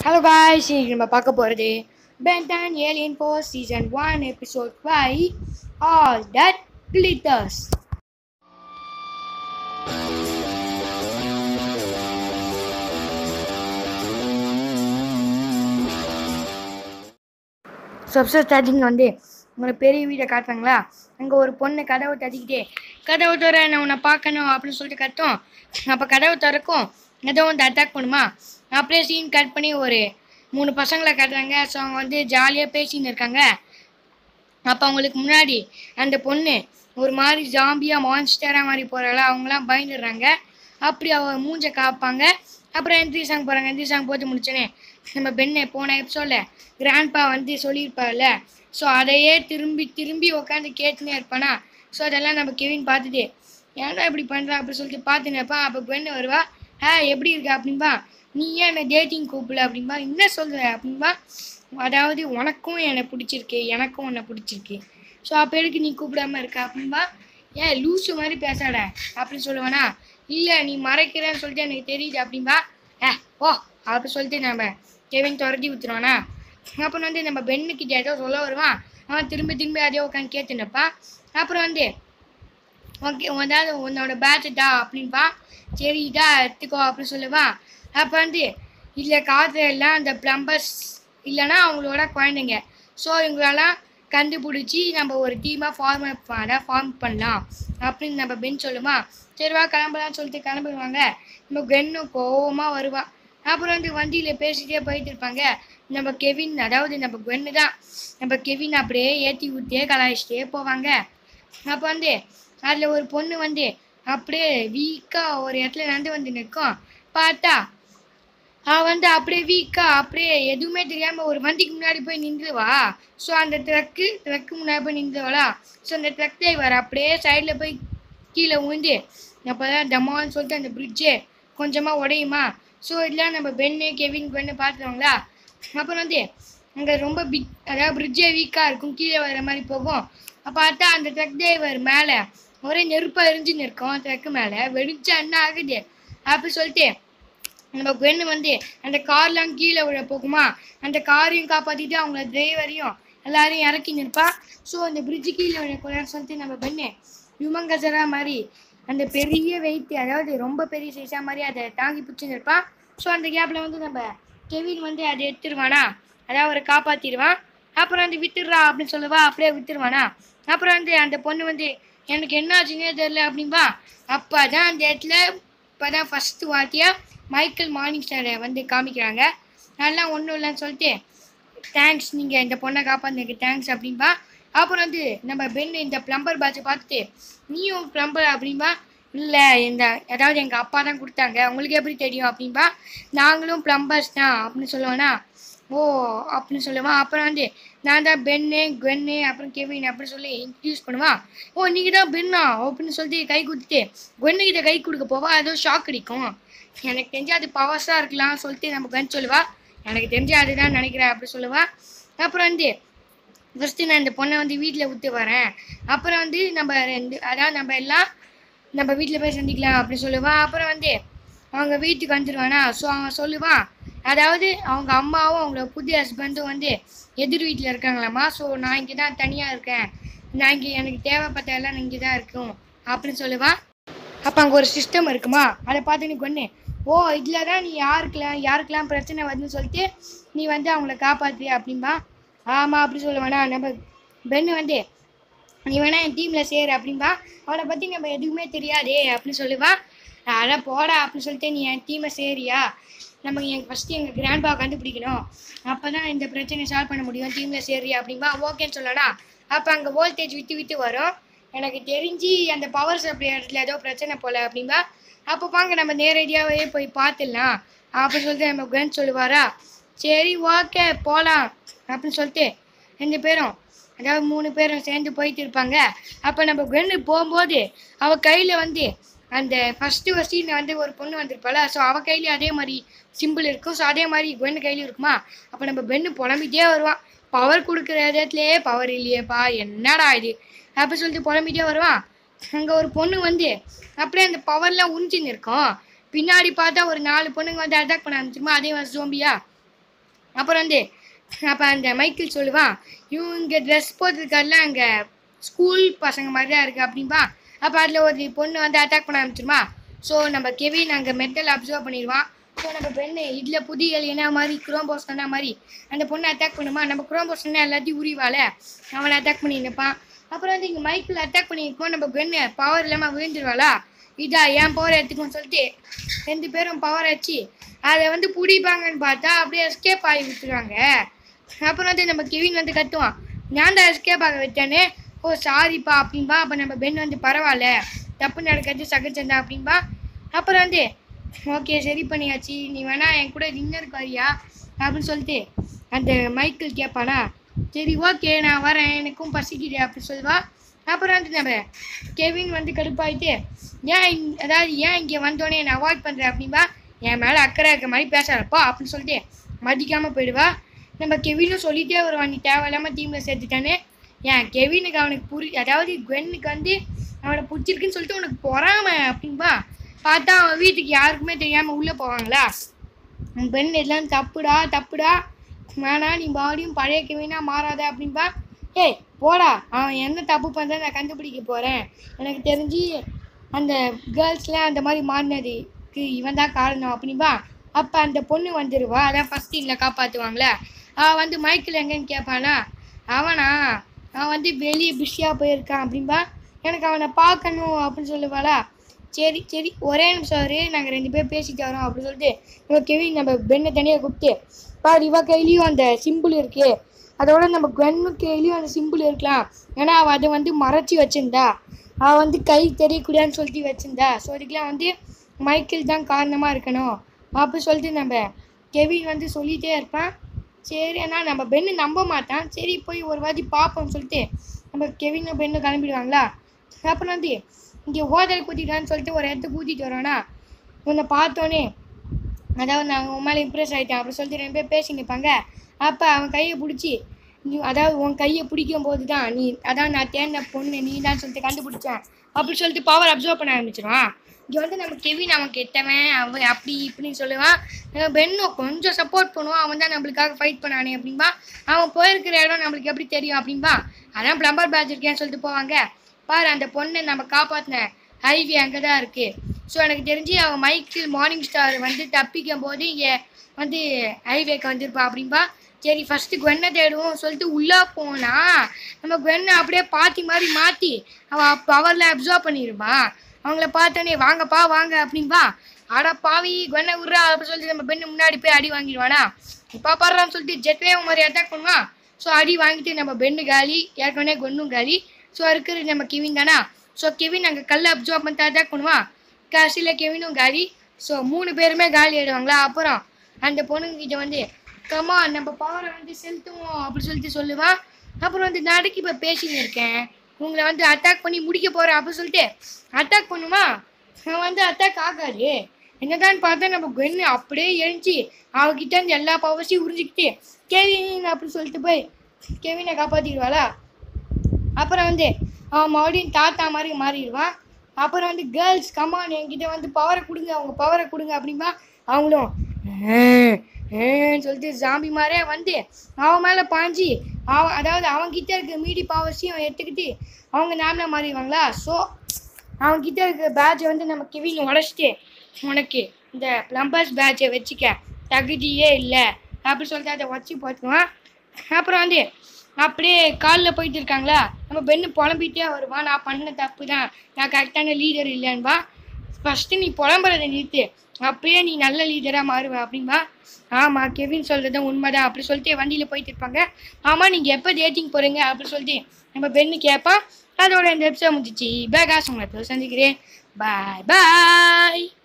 hello guys இன்னைக்கு நம்ம பார்க்க போகிறது Ben Ten Alien Force season one episode five all that glitters சப்சர் ஸ்டார்டிங் வந்து உங்களை பெரிய வீடை காட்டுறாங்களா அங்கே ஒரு பொண்ணு கதவை தட்டிக்கிட்டே கதவை தர நான் உன்னை பார்க்கணும் அப்படின்னு சொல்லிட்டு கத்தும் அப்போ கதவை திறக்கும் ஏதோ வந்து அட்டாக் பண்ணுமா அப்படியே சீன் கட் பண்ணி ஒரு மூணு பசங்களை காட்டுறாங்க ஸோ அவங்க வந்து ஜாலியாக பேசின்னு இருக்காங்க அப்போ அவங்களுக்கு முன்னாடி அந்த பொண்ணு ஒரு மாதிரி ஜாம்பியாக மான்ஸ்டராக மாதிரி போகிறாள அவங்களாம் பயந்துடுறாங்க அப்படி அவ மூஞ்ச காப்பாங்க அப்புறம் எந்திரி சாங் போகிறாங்க எந்திரி சாங் போட்டு முடிச்சோன்னே நம்ம பெண்ணை போன எபிசோடில் கிராண்ட்பா வந்து சொல்லியிருப்பார்ல ஸோ அதையே திரும்பி திரும்பி உட்காந்து கேட்டுனே இருப்பானா ஸோ அதெல்லாம் நம்ம கெவின் பார்த்துட்டு ஏன்டா இப்படி பண்ணுறா அப்படி சொல்லிட்டு பார்த்துன்னு இருப்பான் அப்போ பெண்ணு வருவா ஆ எப்படி இருக்க அப்படின்பா நீ ஏன் என்னை டேட்டிங் கூப்பிடல அப்படின்பா என்ன சொல்கிற அப்படின்பா அதாவது உனக்கும் என்னை பிடிச்சிருக்கு எனக்கும் உன்னை பிடிச்சிருக்கு ஸோ அப்போ எதுக்கு நீ கூப்பிடாம இருக்க அப்படின்பா ஏன் லூசு மாதிரி பேசாட அப்படின்னு சொல்லுவானா இல்லை நீ மறைக்கிறேன்னு சொல்லிட்டு எனக்கு தெரியுது அப்படின்பா ஏ ஓ அப்படி சொல்லிட்டு நம்ம கெவின் துரத்தி விட்டுருவானா அப்புறம் வந்து நம்ம பெண்ணுக்கிட்ட ஏதோ சொல்ல வருவான் அவன் திரும்பி திரும்பி அதே உட்காந்து கேட்டுனப்பான் அப்புறம் வந்து ஓகே அதாவது உன்னோட பேட்ச் டா அப்படின்பா சரி இதா எடுத்துக்கோ அப்படின்னு சொல்லுவான் அப்போ வந்து இதில் காற்று எல்லாம் அந்த ப்ளம்பர்ஸ் இல்லைன்னா அவங்களோட குழந்தைங்க ஸோ இவங்களெல்லாம் கண்டுபிடிச்சி நம்ம ஒரு டீமாக ஃபார்ம் அதான் ஃபார்ம் பண்ணலாம் அப்படின்னு நம்ம பெண் சொல்லுமா சரி வா கிளம்பலாம்னு சொல்லிட்டு கிளம்பிடுவாங்க நம்ம கென்னும் கோவமாக வருவா அப்புறம் வந்து வண்டியில் பேசிட்டே போயிட்டு இருப்பாங்க நம்ம கெவின் அதாவது நம்ம கென்னு தான் நம்ம கெவின் அப்படியே ஏற்றி விட்டே கலாய்ச்சிட்டே போவாங்க அப்போ வந்து அதில் ஒரு பொண்ணு வந்து அப்படியே வீக்காக ஒரு இடத்துல நடந்து வந்து நிற்கும் பார்த்தா அவள் வந்து அப்படியே வீக்காக அப்படியே எதுவுமே தெரியாமல் ஒரு வண்டிக்கு முன்னாடி போய் நின்றுவா ஸோ அந்த ட்ரக்கு ட்ரக்கு முன்னாடி போய் நின்றுவாளா ஸோ அந்த ட்ரக் டிரைவர் அப்படியே சைடில் போய் கீழே விழுந்து அப்போ தான் டமான்னு சொல்லிட்டு அந்த பிரிட்ஜே கொஞ்சமாக உடையுமா ஸோ இதெல்லாம் நம்ம பென்னு கெவின் பென்னு பார்த்துருவாங்களா அப்புறம் வந்து அங்கே ரொம்ப பிக் அதாவது பிரிட்ஜே வீக்காக இருக்கும் கீழே வர மாதிரி போகும் அப்போ பார்த்தா அந்த ட்ரக் டிரைவர் மேலே ஒரே நெருப்பாக எரிஞ்சுன்னு இருக்கும் ட்ரக்கு மேலே வெடிச்சா என்ன ஆகுது அப்படி சொல்லிட்டு நம்ம பெண்ணு வந்து அந்த கார்லாம் கீழே விழ போகுமா அந்த காரையும் காப்பாற்றிட்டு அவங்கள டிரைவரையும் எல்லாரையும் இறக்கி நிற்பா ஸோ அந்த பிரிட்ஜு கீழே விழக்கூடாதுன்னு சொல்லிட்டு நம்ம பெண்ணு யுமங்கசரா மாதிரி அந்த பெரிய வெயிட் அதாவது ரொம்ப பெரிய சைஸாக மாதிரி அதை தாங்கி பிடிச்சி நிற்பான் ஸோ அந்த கேப்பில் வந்து நம்ம கெவின் வந்து அதை எடுத்துருவானா அதாவது அவரை காப்பாற்றிடுவான் அப்புறம் வந்து விட்டுடுறா அப்படின்னு சொல்லுவா அப்படியே விட்டுருவானா அப்புறம் வந்து அந்த பொண்ணு வந்து எனக்கு என்ன ஆச்சுன்னே தெரில அப்படின்பா அப்போ தான் அந்த இடத்துல இப்போ தான் ஃபஸ்ட்டு வாத்தியாக மைக்கேல் மார்னிங் ஸ்டாரை வந்து காமிக்கிறாங்க நல்லா ஒன்றும் இல்லைன்னு சொல்லிட்டு தேங்க்ஸ் நீங்கள் இந்த பொண்ணை காப்பாந்ததுக்கு தேங்க்ஸ் அப்படின்பா அப்புறம் வந்து நம்ம பெண் இந்த ப்ளம்பர் பேட்சை பார்த்துட்டு நீயும் ப்ளம்பர் அப்படின்பா இல்லை இந்த அதாவது எங்கள் அப்பா தான் கொடுத்தாங்க உங்களுக்கு எப்படி தெரியும் அப்படின்பா நாங்களும் ப்ளம்பர்ஸ் தான் அப்படின்னு சொல்லுவேன்னா ஓ அப்படின்னு சொல்லுவான் அப்புறம் வந்து நான் தான் பென்னு குவென்னு அப்புறம் கெவின் அப்படின்னு சொல்லி இன்ட்ரடியூஸ் பண்ணுவான் ஓ நீங்கள் தான் பென்னா அப்படின்னு சொல்லிட்டு கை கொடுத்துட்டு குவென்னுக்கிட்ட கை கொடுக்க போவா ஏதோ ஷாக் அடிக்கும் எனக்கு தெரிஞ்சு அது பவர்ஸாக இருக்கலாம் சொல்லிட்டு நம்ம கன் சொல்லுவா எனக்கு தெரிஞ்சு அதுதான் நினைக்கிறேன் அப்படி சொல்லுவா அப்புறம் வந்து ஃபஸ்ட்டு நான் இந்த பொண்ணை வந்து வீட்டில் விட்டு வரேன் அப்புறம் வந்து நம்ம ரெண்டு அதாவது நம்ம எல்லாம் நம்ம வீட்டில் போய் சந்திக்கலாம் அப்படி சொல்லுவான் அப்புறம் வந்து அவங்க வீட்டுக்கு வந்துடுவானா ஸோ அவன் சொல்லுவான் அதாவது அவங்க அம்மாவும் அவங்களோட புதிய ஹஸ்பண்டும் வந்து எதிர் வீட்டில் இருக்காங்களாம்மா ஸோ நான் இங்கே தான் தனியாக இருக்கேன் நான் இங்கே எனக்கு தேவைப்பட்ட எல்லாம் இங்கே தான் இருக்கும் அப்படின்னு சொல்லுவான் அப்போ அங்கே ஒரு சிஸ்டம் இருக்குமா அதை பார்த்து நீ கொண்டு ஓ இதில் தான் நீ யாருக்கெல்லாம் யாருக்கெல்லாம் பிரச்சனை வருதுன்னு சொல்லிட்டு நீ வந்து அவங்கள காப்பாற்று அப்படின்பா ஆமாம் அப்படி சொல்லுவானா நம்ம பெண்ணு வந்து நீ வேணா என் டீமில் சேரு அப்படின்பா அவனை பற்றி நம்ம எதுவுமே தெரியாதே அப்படின்னு சொல்லுவான் அட போடா அப்படின்னு சொல்லிட்டு நீ என் டீமை சேரியா நம்ம எங்கள் ஃபஸ்ட்டு எங்கள் கிராண்ட்பாவை கண்டுபிடிக்கணும் அப்போ தான் இந்த பிரச்சனையை சால்வ் பண்ண முடியும் டீமில் சேரியா அப்படின்பா ஓகேன்னு சொல்லடா அப்போ அங்கே வோல்டேஜ் விட்டு விட்டு வரும் எனக்கு தெரிஞ்சு அந்த பவர் சப்ளை இடத்துல ஏதோ பிரச்சனை போல அப்படின்பா அப்போ வாங்க நம்ம நேரடியாகவே போய் பார்த்துடலாம் அப்படின்னு சொல்லிட்டு நம்ம கன் சொல்லுவாரா சரி ஓகே போகலாம் அப்படின்னு சொல்லிட்டு ரெண்டு பேரும் அதாவது மூணு பேரும் சேர்ந்து போயிட்டு இருப்பாங்க அப்போ நம்ம கன்னு போகும்போது அவள் கையில் வந்து அந்த ஃபஸ்ட்டு ஃபஸ்ட்டு வந்து ஒரு பொண்ணு வந்திருப்பாள ஸோ அவள் கையிலேயும் அதே மாதிரி சிம்பிள் இருக்கும் ஸோ அதே மாதிரி கன்னு கையிலும் இருக்குமா அப்போ நம்ம பெண்ணு புலம்பிட்டே வருவான் பவர் கொடுக்குற இடத்துலையே பவர் இல்லையேப்பா என்னடா இது அப்படி சொல்லிட்டு புலம்பிட்டே வருவான் அங்கே ஒரு பொண்ணு வந்து அப்படியே அந்த பவர்லாம் உறிஞ்சின்னு இருக்கும் பின்னாடி பார்த்தா ஒரு நாலு பொண்ணுங்க வந்து அட்டாக் பண்ண ஆரம்பிச்சிருமா அதே மாதிரி ஜோம்பியா அப்புறம் வந்து அப்போ அந்த மைக்கேல் சொல்லுவான் இவங்க ட்ரெஸ் போட்டிருக்காருல அங்கே ஸ்கூல் பசங்க மாதிரி தான் இருக்குது அப்படின்பா அப்போ அதில் ஒரு பொண்ணு வந்து அட்டாக் பண்ண ஆரம்பிச்சிருமா ஸோ நம்ம கெவின் அங்கே மெட்டல் அப்சர்வ் பண்ணிடுவான் ஸோ நம்ம பெண்ணு இதில் புதிய என்ன மாதிரி குரோம்போஸ் சொன்ன மாதிரி அந்த பொண்ணை அட்டாக் பண்ணுமா நம்ம குரோம்போஸ் சொன்ன எல்லாத்தையும் உரிவால அவனை அட்டாக் பண்ணி நிற்பான் அப்புறம் வந்து இங்கே மைக்கில் அட்டாக் பண்ணியிருக்கோம் நம்ம பெண்ணு பவர் இல்லாமல் விழுந்துருவாளா இதா ஏன் பவர் எடுத்துக்கோன்னு சொல்லிட்டு ரெண்டு பேரும் பவர் ஆச்சு அதை வந்து பிடிப்பாங்கன்னு பார்த்தா அப்படியே எஸ்கேப் ஆகி விட்டுருவாங்க அப்புறம் வந்து நம்ம கெவின் வந்து கத்துவான் நான் தான் எஸ்கேப் ஆக விட்டேனே ஓ சாரிப்பா அப்படின்பா அப்போ நம்ம பெண் வந்து பரவாயில்ல தப்பு நடக்கிறது சகஜந்தா அப்படின்பா அப்புறம் வந்து ஓகே சரி பண்ணியாச்சு நீ வேணா என் கூட டின்னருக்கு வரியா அப்படின்னு சொல்லிட்டு அந்த மைக்கிள் கேட்பானா சரி ஓகே நான் வரேன் எனக்கும் பசிக்குது அப்படி சொல்லுவா அப்புறம் வந்து நம்ம கெவின் வந்து கடுப்பாயிட்டு ஏன் இங்க- அதாவது ஏன் இங்கே வந்தோடனே என்னை அவாய்ட் பண்ணுற அப்படின்பா என் மேலே அக்கறை இருக்க மாதிரி பேசுறப்பா அப்படின்னு சொல்லிட்டு மதிக்காமல் போயிடுவா நம்ம கெவினும் சொல்லிட்டே வருவான் நீ தேவையில்லாமல் டீமில் சேர்த்துட்டானே ஏன் கெவினுக்கு அவனுக்கு புரி அதாவது குவென்னுக்கு வந்து அவனை பிடிச்சிருக்குன்னு சொல்லிட்டு உனக்கு பொறாம அப்படின்பா பார்த்தா அவன் வீட்டுக்கு யாருக்குமே தெரியாமல் உள்ளே போவாங்களா உன் பெண் எல்லாம் தப்புடா தப்புடா வேணா நீ மறுபடியும் பழைய கெவினா மாறாத அப்படின்பா ஏய் போடா அவன் என்ன தப்பு பண்ணுறா நான் கண்டுபிடிக்க போகிறேன் எனக்கு தெரிஞ்சு அந்த கேர்ள்ஸ்லாம் அந்த மாதிரி மாறினதுக்கு இவன் தான் காரணம் அப்படின்பா அப்போ அந்த பொண்ணு வந்துடுவா அதான் ஃபஸ்ட் சீனில் காப்பாற்றுவாங்களே அவன் வந்து மைக்கிள் எங்கன்னு கேட்பானா அவனா அவன் வந்து வெளியே பிஸியாக போயிருக்கான் அப்படின்பா எனக்கு அவனை பார்க்கணும் அப்படின்னு சொல்லுவாளா சரி சரி ஒரே நிமிஷம் வரு நாங்கள் ரெண்டு பேரும் பேசிட்டு வரோம் அப்படின்னு சொல்லிட்டு நம்ம கெவின் நம்ம பெண்ணை தனியாக கூப்பிட்டு பாரு இவ கையிலையும் அந்த சிம்பிள் இருக்கு அதோட நம்ம கன்னு கையிலையும் அந்த சிம்பிள் இருக்கலாம் ஏன்னா அவள் அதை வந்து மறைச்சி வச்சிருந்தா அவள் வந்து கை தெரியக்கூடாதுன்னு சொல்லிட்டு வச்சிருந்தா ஸோ அதுக்கெலாம் வந்து மைக்கேல் தான் காரணமாக இருக்கணும் அப்படி சொல்லிட்டு நம்ம கெவின் வந்து சொல்லிகிட்டே இருப்பான் சரி ஆனால் நம்ம பெண்ணு நம்ப மாட்டான் சரி போய் ஒரு வாட்டி பார்ப்போம்னு சொல்லிட்டு நம்ம கெவினும் பெண்ணும் கிளம்பிடுவாங்களா அப்புறம் வந்து இங்கே ஹோட்டல் கூட்டிட்டான்னு சொல்லிட்டு ஒரு இடத்துக்கு கூட்டிகிட்டு வரோன்னா உன்னை பார்த்தோன்னே அதாவது நான் உன் மேலே இம்ப்ரெஸ் ஆகிட்டேன் அப்படி சொல்லிட்டு ரெண்டு பேர் பேசி நிற்பாங்க அப்போ அவன் கையை பிடிச்சி நீ அதாவது உன் கையை பிடிக்கும் போது தான் நீ அதான் நான் தேர்ந்த பொண்ணு நீ தான் சொல்லிட்டு கண்டுபிடிச்சேன் அப்படி சொல்லிட்டு பவர் அப்சர்வ் பண்ண ஆரம்பிச்சிருவான் இங்கே வந்து நம்ம கெவின் அவன் கெட்டவன் அவன் அப்படி இப்படின்னு சொல்லுவான் நம்ம பெண்ணும் கொஞ்சம் சப்போர்ட் பண்ணுவான் அவன் தான் நம்மளுக்காக ஃபைட் பண்ணானே அப்படின்பா அவன் போயிருக்கிற இடம் நம்மளுக்கு எப்படி தெரியும் அப்படின்பா அதான் பிளம்பர் பேட்ச் இருக்கேன்னு சொல்லிட்டு போவாங்க பாரு அந்த பொண்ணை நம்ம காப்பாற்றின ஹைவே அங்கே தான் இருக்குது ஸோ எனக்கு தெரிஞ்சு அவன் மைக்கிள் மார்னிங் ஸ்டார் வந்து தப்பிக்கும் போது இங்கே வந்து ஹைவேக்கு வந்திருப்பா அப்படின்பா சரி ஃபஸ்ட்டு குவென்னை தேடுவோம் சொல்லிட்டு உள்ளே போனா நம்ம குவென்னை அப்படியே பாத்தி மாதிரி மாற்றி அவள் பவரில் அப்சர்வ் பண்ணிடுப்பா அவங்கள பார்த்தோன்னே வாங்கப்பா வாங்க அப்படின்பா அட பாவி குவென்னை விட்றா அப்படின்னு சொல்லிட்டு நம்ம பெண்ணு முன்னாடி போய் அடி வாங்கிடுவானா இப்போ பாடுறான்னு சொல்லிட்டு ஜெட்வே மாதிரி அட்டாக் பண்ணுவான் ஸோ அடி வாங்கிட்டு நம்ம பெண்ணு காலி ஏற்கனவே கொன்னும் காலி ஸோ இருக்கிறது நம்ம கெவின் தானா ஸோ கெவின் அங்கே கல்லை அப்சர்வ் பண்ணிட்டு அட்டாக் பண்ணுவான் கடைசியில் கெவினும் காலி ஸோ மூணு பேருமே காலி ஆயிடுவாங்களா அப்புறம் அந்த பொண்ணுங்கிட்ட வந்து கமா நம்ம பவரை வந்து செலுத்துவோம் அப்படி சொல்லிட்டு சொல்லுவான் அப்புறம் வந்து நாளைக்கு இப்போ பேசின்னு இருக்கேன் உங்களை வந்து அட்டாக் பண்ணி முடிக்க போகிறேன் அப்படி சொல்லிட்டு அட்டாக் பண்ணுமா அவன் வந்து அட்டாக் ஆகாது என்னதான் பார்த்தா நம்ம கன்னு அப்படியே எழுந்துச்சு அவகிட்ட இருந்து எல்லா பவர்ஸையும் உறிஞ்சிக்கிட்டு கெவின் அப்படி சொல்லிட்டு போய் கெவினை காப்பாற்றிடுவாளா அப்புறம் வந்து அவன் மறுபடியும் தாத்தா மாதிரி மாறிடுவான் அப்புறம் வந்து கேர்ள்ஸ் கமான் என்கிட்ட வந்து பவரை கொடுங்க அவங்க பவரை கொடுங்க அப்படின்பா அவங்களும் "ஏன், ஏன்னு சொல்லிட்டு ஜாம்பி மாதிரியே வந்து அவன் மேலே பாஞ்சு அவன் அதாவது அவன்கிட்ட இருக்க மீடி பவர்ஸையும் எடுத்துக்கிட்டு அவங்க நாமளே மாறிடுவாங்களா ஸோ அவன்கிட்ட இருக்க பேட்சை வந்து நம்ம கெவின் உடச்சிட்டு உனக்கு இந்த ப்ளம்பர்ஸ் பேட்சை வச்சுக்க தகுதியே இல்லை அப்படி சொல்லிட்டு அதை வச்சு பார்த்துக்குவான் அப்புறம் வந்து அப்படியே காலில் போயிட்டு இருக்காங்களா நம்ம பெண்ணு புலம்பிட்டே வருவான் நான் பண்ண தப்பு தான் நான் கரெக்டான லீடர் இல்லைன்பா ஃபஸ்ட்டு நீ புலம்புறதை நிறுத்து அப்படியே நீ நல்ல லீடராக மாறுவ அப்படின்பா ஆமாம் கெவின் சொல்கிறது உண்மைதான் அப்படி சொல்லிட்டு வண்டியில் போயிட்டு இருப்பாங்க ஆமாம் நீங்கள் எப்போ டேட்டிங் போகிறீங்க அப்படி சொல்லிட்டு நம்ம பெண்ணு கேட்பான் அதோட இந்த எபிசோட் முடிஞ்சிச்சு பேகாஸ் உங்களை சந்திக்கிறேன் பாய் பாய்